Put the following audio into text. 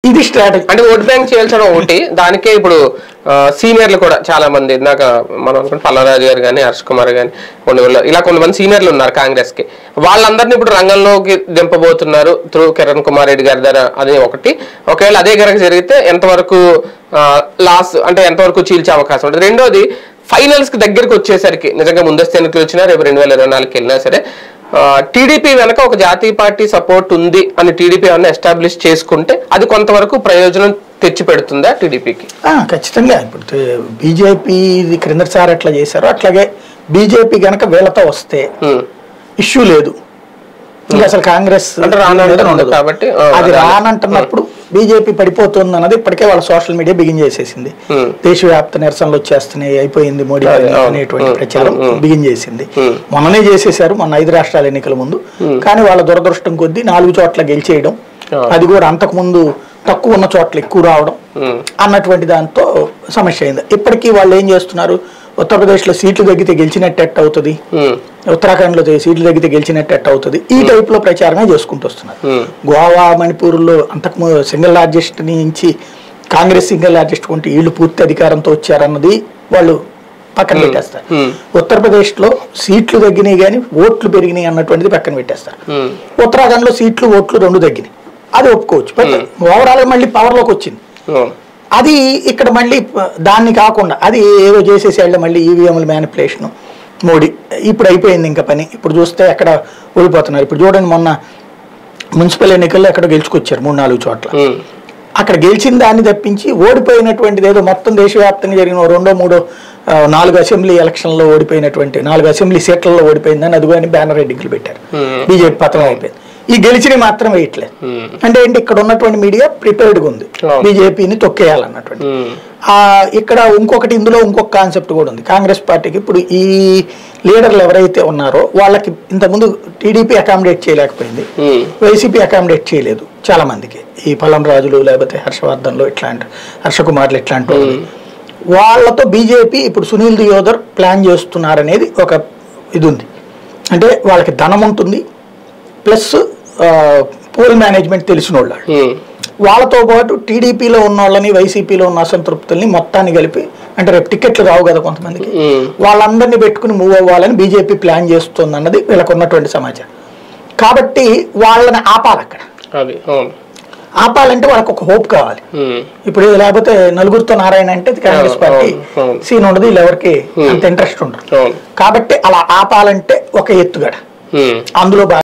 ఇది స్ట్రాటజీ అంటే vote bank చేయాల్సిన ఒకటి దానికే ఇప్పుడు ఆ, సీనియర్లు కూడా చాలా మంది ఇందాక మనం అనుకుంటే పల్లరాజు గారు కానీ హర్ష్ కుమార్ కానీ కొన్ని వీళ్ళు- ఇలా కొంతమంది సీనియర్లు ఉన్నారు కాంగ్రెస్ కి వాళ్ళందరినీ ఇప్పుడు రంగంలోకి దింపబోతున్నారు త్రూ కిరణ్ కుమార్ రెడ్డి గారి ద్వారా అది ఒకటి ఒకవేళ అదే కనుక జరిగితే ఎంతవరకు లాస్ అంటే ఎంతవరకు చీల్చే అవకాశం ఉంటుంది రెండోది ఫైనల్స్ కి దగ్గరికి వచ్చేసరికి నిజంగా ముందస్తు ఎన్నికలు వచ్చినా రేపు రెండు వేల ఇరవై నాలుగుకి వెళ్ళినా సరే టీడీపీ వెనక ఒక జాతీయ పార్టీ సపోర్ట్ ఉంది అని టీడీపీ ఏమన్నా ఎస్టాబ్లిష్ చేసుకుంటే అది కొంతవరకు ప్రయోజనం తెచ్చి పెడుతుందా టీడీపీకి ఆ, ఖచ్చితంగా ఇప్పుడు బీజేపీ క్రిందసారి ఎట్లా చేశారో అట్లాగే బీజేపీ గనక వీళ్ళతో వస్తే ఇష్యూ లేదు ఇంకా అసలు కాంగ్రెస్ అంటే రానంటే మీద ఉండదు. కాబట్టి, ఆ, అది అదే. రానంటున్నప్పుడు బీజేపీ పడిపోతుంది అన్నది ఇప్పటికే వాళ్ళ సోషల్ మీడియా బిగిన్ చేసేసింది Hmm. దేశవ్యాప్త నిరసనలు వచ్చేస్తున్నాయి అయిపోయింది మోడీ అదే, పని అవును. అనేటువంటి Hmm, ప్రచారం hmm, hmm. బిగిన్ చేసింది Hmm. మొన్ననే చేసేశారు మొన్న ఐదు రాష్ట్రాల ఎన్నికల ముందు కానీ వాళ్ళ దురదృష్టం కొద్దీ నాలుగు చోట్ల గెలిచేయడం Ah. అది కూడా అంతకుముందు తక్కువ ఉన్న చోట్ల ఎక్కువ రావడం అన్నటువంటి దాంతో సమస్య అయింది ఇప్పటికీ వాళ్ళు ఏం చేస్తున్నారు ఉత్తరప్రదేశ్లో సీట్లు తగ్గితే గెలిచినట్టు ఎట్ట అవుతుంది ఉత్తరాఖండ్లో తే- సీట్లు తగ్గితే గెలిచినట్టు ఎట్ట అవుతుంది ఈ టైప్ లో ప్రచారమే చేసుకుంటూ వస్తున్నారు గోవా మణిపూర్లో అంతకు సింగిల్ లార్జెస్ట్ నుంచి కాంగ్రెస్ సింగిల్ లార్జెస్ట్ కొంటే వీళ్ళు పూర్తి అధికారంతో వచ్చారన్నది వాళ్ళు పక్కన పెట్టేస్తారు Hmm. ఉత్తరప్రదేశ్ లో సీట్లు తగ్గినాయి కానీ ఓట్లు పెరిగినాయి అన్నటువంటిది పక్కన పెట్టేస్తారు ఉత్తరాఖండ్ లో సీట్లు ఓట్లు రెండు తగ్గినాయి అది ఒప్పుకోవచ్చు బట్ ఓవరాల్ మళ్ళీ పవర్ లోకి వచ్చింది అది ఇక్కడ మళ్ళీ ప- దాన్ని కాకుండా అది ఏదో చేసేసేళ్ళ మళ్ళీ ఈవీఎంల మ్యానిపులేషన్ మోడీ ఇప్పుడు అయిపోయింది ఇంకా పని ఇప్పుడు చూస్తే ఎక్కడ ఓడిపోతున్నారు ఇప్పుడు చూడండి మొన్న మున్సిపల్ ఎన్నికల్లో ఎక్కడ గెలుచుకొచ్చారు మూడు నాలుగు చోట్ల అక్కడ గెలిచిన దాన్ని తప్పించి ఓడిపోయినటువంటిది ఏదో మొత్తం దేశవ్యాప్తంగా జరిగిన ఓ రెండో మూడో ఆ, నాలుగు అసెంబ్లీ ఎలక్షన్లో ఓడిపోయినటువంటి నాలుగు అసెంబ్లీ సీట్లలో ఓడిపోయిందని అది కానీ బ్యానర్ ఎడ్డింగ్లు పెట్టారు బీజేపీ పతనం అయిపోయింది ఈ గెలిచినవి మాత్రం వేయట్లేదు అంటే ఏంటి ఇక్కడ ఉన్నటువంటి మీడియా ప్రిపేర్డ్గా ఉంది అవును. బీజేపీని తొక్కేయాలన్నటువంటి ఆ, ఇక్కడ ఇంకొకటి ఇందులో ఇంకొక కాన్సెప్ట్ కూడా ఉంది కాంగ్రెస్ పార్టీకి ఇప్పుడు ఈ లీడర్లు ఎవరైతే ఉన్నారో వాళ్ళకి ఇంతకుముందు టీడీపీ అకామిడేట్ చేయలేకపోయింది వైసీపీ అకామిడేట్ చేయలేదు చాలా మందికి ఈ పలం రాజులు లేకపోతే హర్షవర్ధన్లు ఇట్లాంటి హర్షకుమార్లు ఇట్లాంటి వాళ్ళు. వాళ్ళతో బీజేపీ ఇప్పుడు సునీల్ దియోదర్ ప్లాన్ చేస్తున్నారనేది ఒక ఇది ఉంది అంటే వాళ్ళకి ధనం ఉంటుంది ప్లస్ పోల్ మేనేజ్మెంట్ తెలిసిన వాళ్ళు వాళ్ళతో పాటు టీడీపీలో ఉన్న వాళ్ళని వైసీపీలో ఉన్న అసంతృప్తుల్ని మొత్తాన్ని కలిపి అంటే రేపు టికెట్లు రావు కదా కొంతమందికి వాళ్ళందరినీ పెట్టుకుని మూవ్ అవ్వాలని బీజేపీ ప్లాన్ చేస్తుంది అన్నది వీళ్ళకు ఉన్నటువంటి సమాచారం కాబట్టి వాళ్ళని ఆపాలి అక్కడ అది అవును ఆపాలంటే వాళ్ళకి ఒక హోప్ కావాలి ఉమ్. ఇప్పుడు ఇది లేకపోతే నలుగురితో నారాయణ అంటే ఇది కాంగ్రెస్ అవును, పార్టీ అవును, అవును. సీన్ ఉండదు వీళ్ళు ఎవరికి అంత ఇంట్రెస్ట్ ఉండదు అవును కాబట్టి అలా ఆపాలంటే ఒక ఎత్తుగడ ఉమ్. అందులో భాగంగా